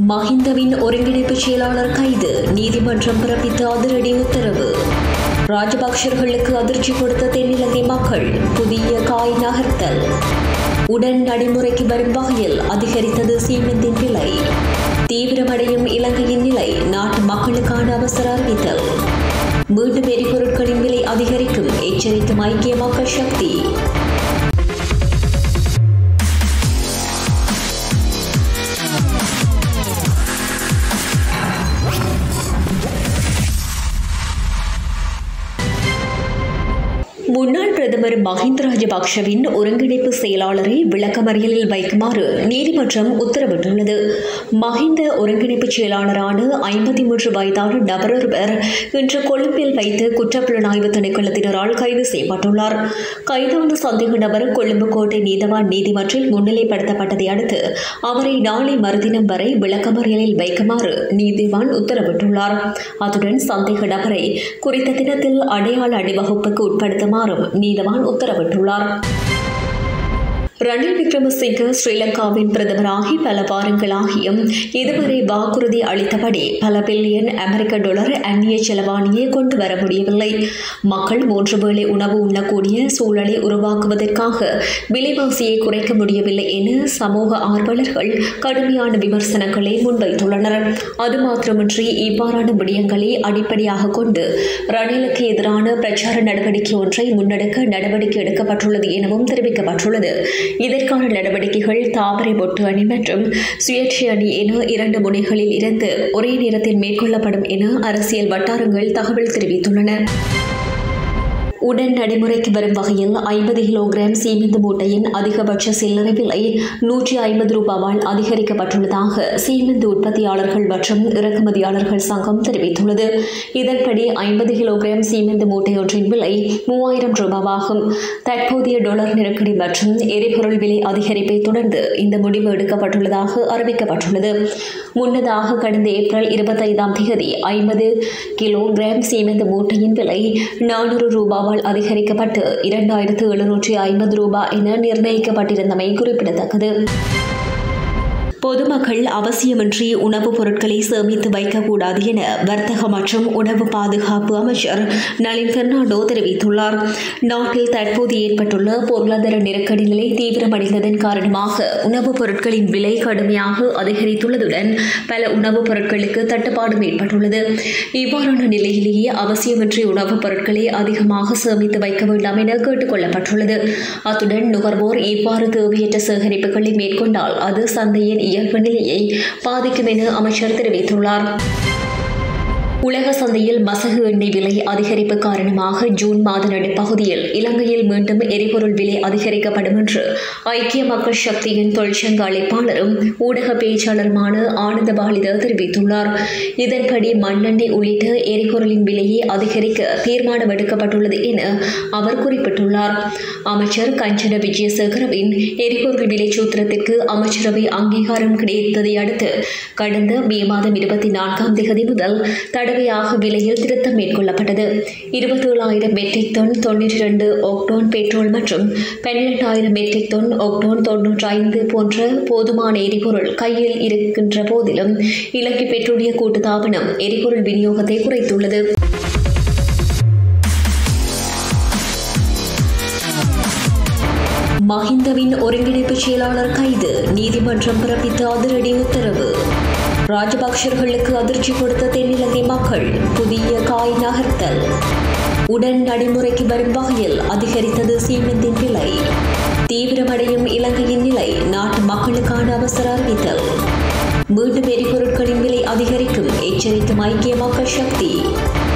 மஹிந்தவின் ஒருங்கிணைப்பு செயலாளர் கைது நீதிமன்றம் பிறப்பித்த அதிரடி உத்தரவு ராஜபக்சர்களுக்கு அதிர்ச்சி கொடுத்த தென்னிலங்கை மக்கள் புதிய காய் நகர்த்தல் உடன் நடைமுறைக்கு வரும் வகையில் அதிகரித்தது சீமெந்தின் விலை தீவிரமடையும் இலங்கையின் நிலை நாட்டு மக்களுக்கான அவசர அறிவித்தல் மீண்டும் எரிபொருட்களின் விலை அதிகரிக்கும் எச்சரிக்கும் ஐக்கிய மக்கள் சக்தி முன்னாள் பிரதமர் மஹிந்த ராஜபக்ஷவின் ஒருங்கிணைப்பு செயலாளரை விளக்கமறியலில் வைக்குமாறு நீதிமன்றம் உத்தரவிட்டுள்ளது மஹிந்த ஒருங்கிணைப்பு செயலாளரான ஐம்பத்தி மூன்று வயதான நபர் ஒருவர் இன்று கொழும்பில் வைத்து குற்றப்புலனாய்வு திணைக்களத்தினரால் கைது செய்யப்பட்டுள்ளார் கைதான சந்தேக நபர் கொழும்பு கோட்டை நீதவான் நீதிமன்றில் முன்னிலைப்படுத்தப்பட்டதை அடுத்து அவரை நாளை மறுதினம் வரை விளக்கமறியலில் வைக்குமாறு நீதிவான் உத்தரவிட்டுள்ளார் அத்துடன் சந்தேக நபரை குறித்த தினத்தில் அடையாள அணிவகுப்புக்கு உட்படுத்துமாறும் நீதவான் உத்தரவிட்டுள்ளார் ரணில் விக்ரமசிங்க ஸ்ரீலங்காவின் பிரதமராகி பல வாரங்களாகியும் இதுவரை வாக்குறுதி அளித்தபடி பல பில்லியன் அமெரிக்க டாலர் அந்நிய செலவாணியை கொண்டு வர முடியவில்லை மக்கள் மூன்று வேளை உணவு உண்ணக்கூடிய சூழலை உருவாக்குவதற்காக விலைவாசியை குறைக்க முடியவில்லை என சமூக ஆர்வலர்கள் கடுமையான விமர்சனங்களை முன்வைத்துள்ளனர் அது மாத்திரமின்றி இவ்வாறான விடயங்களை அடிப்படையாக கொண்டு ரணிலுக்கு எதிரான பிரச்சார நடவடிக்கை ஒன்றை முன்னெடுக்க நடவடிக்கை எடுக்கப்பட்டுள்ளது எனவும் தெரிவிக்கப்பட்டுள்ளது இதற்கான நடவடிக்கைகள் தாமரை பொட்டு அணி மற்றும் சுயேட்சை அணி என இரண்டு முனைகளில் இருந்து ஒரே நேரத்தில் மேற்கொள்ளப்படும் என அரசியல் வட்டாரங்கள் தகவல் தெரிவித்துள்ளன உடன் நடைமுறைக்கு வரும் வகையில் ஐம்பது கிலோகிராம் சீமெந்து மூட்டையின் அதிகபட்ச சில்லறை விலை நூற்றி ஐம்பது ரூபாவால் அதிகரிக்கப்பட்டுள்ளதாக சீமெந்து உற்பத்தியாளர்கள் மற்றும் இறக்குமதியாளர்கள் சங்கம் தெரிவித்துள்ளது இதன்படி ஐம்பது கிலோகிராம் சீமெந்து மூட்டை ஒன்றின் விலை மூவாயிரம் ரூபாவாகும் தற்போதைய டாலர் நெருக்கடி மற்றும் எரிபொருள் விலை அதிகரிப்பை தொடர்ந்து இந்த முடிவு எடுக்கப்பட்டுள்ளதாக அறிவிக்கப்பட்டுள்ளது முன்னதாக கடந்த ஏப்ரல் இருபத்தைந்தாம் தேதி ஐம்பது கிலோகிராம் சீமெந்து மூட்டையின் விலை நானூறு ரூபாவால் அதிகரிக்கப்பட்டு இரண்டாயிரத்து எழுநூற்றி ஐம்பது ரூபாய் என நிர்ணயிக்கப்பட்டிருந்தமை குறிப்பிடத்தக்கது பொதுமக்கள் அவசியமின்றி உணவுப் பொருட்களை சேமித்து வைக்கக்கூடாது என வர்த்தக மற்றும் உணவு பாதுகாப்பு அமைச்சர் நளின் பெர்னாண்டோ தெரிவித்துள்ளார் நாட்டில் தற்போது ஏற்பட்டுள்ள பொருளாதார நெருக்கடி நிலை தீவிரமடைந்ததன் காரணமாக உணவுப் பொருட்களின் விலை கடுமையாக அதிகரித்துள்ளதுடன் பல உணவுப் பொருட்களுக்கு தட்டுப்பாடும் ஏற்பட்டுள்ளது இவ்வாறான நிலையிலேயே அவசியமின்றி உணவுப் பொருட்களை அதிகமாக சேமித்து வைக்க வேண்டாம் என கேட்டுக் கொள்ளப்பட்டுள்ளது அத்துடன் நுகர்வோர் இவ்வாறு தேவையற்ற சேகரிப்புகளை மேற்கொண்டால் அது சந்தையின் இயல்பு நிலையை பாதிக்கும் என அமைச்சர் தெரிவித்துள்ளார் உலக சந்தையில் மசகு எண்ணெய் விலை அதிகரிப்பு காரணமாக ஜூன் மாத நடுப்பகுதியில் இலங்கையில் மீண்டும் எரிபொருள் விலை அதிகரிக்கப்படும் என்று ஐக்கிய மக்கள் சக்தியின் தொழிற்சங்க அழைப்பாளரும் ஊடக பேச்சாளருமான ஆனந்த பாலித தெரிவித்துள்ளார் இதன்படி மண்ணெண்ணெய் உள்ளிட்ட எரிபொருளின் விலையை அதிகரிக்க தீர்மானம் எடுக்கப்பட்டுள்ளது என அவர் குறிப்பிட்டுள்ளார் அமைச்சர் கஞ்சன விஜயசேகரவின் எரிபொருள் விலை சூத்திரத்திற்கு அமைச்சரவை அங்கீகாரம் கிடைத்ததை அடுத்து கடந்த மே மாதம் இருபத்தி நான்காம் தேதி முதல் தடவையாக விலையில் திருத்தம் மேற்கொள்ளப்பட்டது இருபத்தேழாயிரம் மெட்ரிக் டன் தொன்னூற்றி இரண்டு ஒக்டோன் பெட்ரோல் மற்றும் பன்னிரெண்டாயிரம் மெட்ரிக் டன் ஒக்டோன் தொன்னூற்றி ஐந்து போன்ற போதுமான எரிபொருள் கையில் இருக்கின்ற போதிலும் இலங்கை பெட்ரோலிய கூட்டுத்தாபனம் எரிபொருள் விநியோகத்தை குறைத்துள்ளது மஹிந்தவின் ஒருங்கிணைப்பு செயலாளர் கைது நீதிமன்றம் பிறப்பித்த அதிரடி உத்தரவு ராஜபக்சர்களுக்கு அதிர்ச்சி கொடுத்த தென்னிலங்கை மக்கள் புதிய காய் நகர்த்தல் உடன் நடைமுறைக்கு வரும் வகையில் அதிகரித்தது சீமெந்தின் விலை தீவிரமடையும் இலங்கையின் நிலை நாட்டு மக்களுக்கான அவசர அறிவித்தல் மீண்டும் எரிபொருட்களின் விலை அதிகரிக்கும் எச்சரிக்கும் ஐக்கிய மக்கள் சக்தி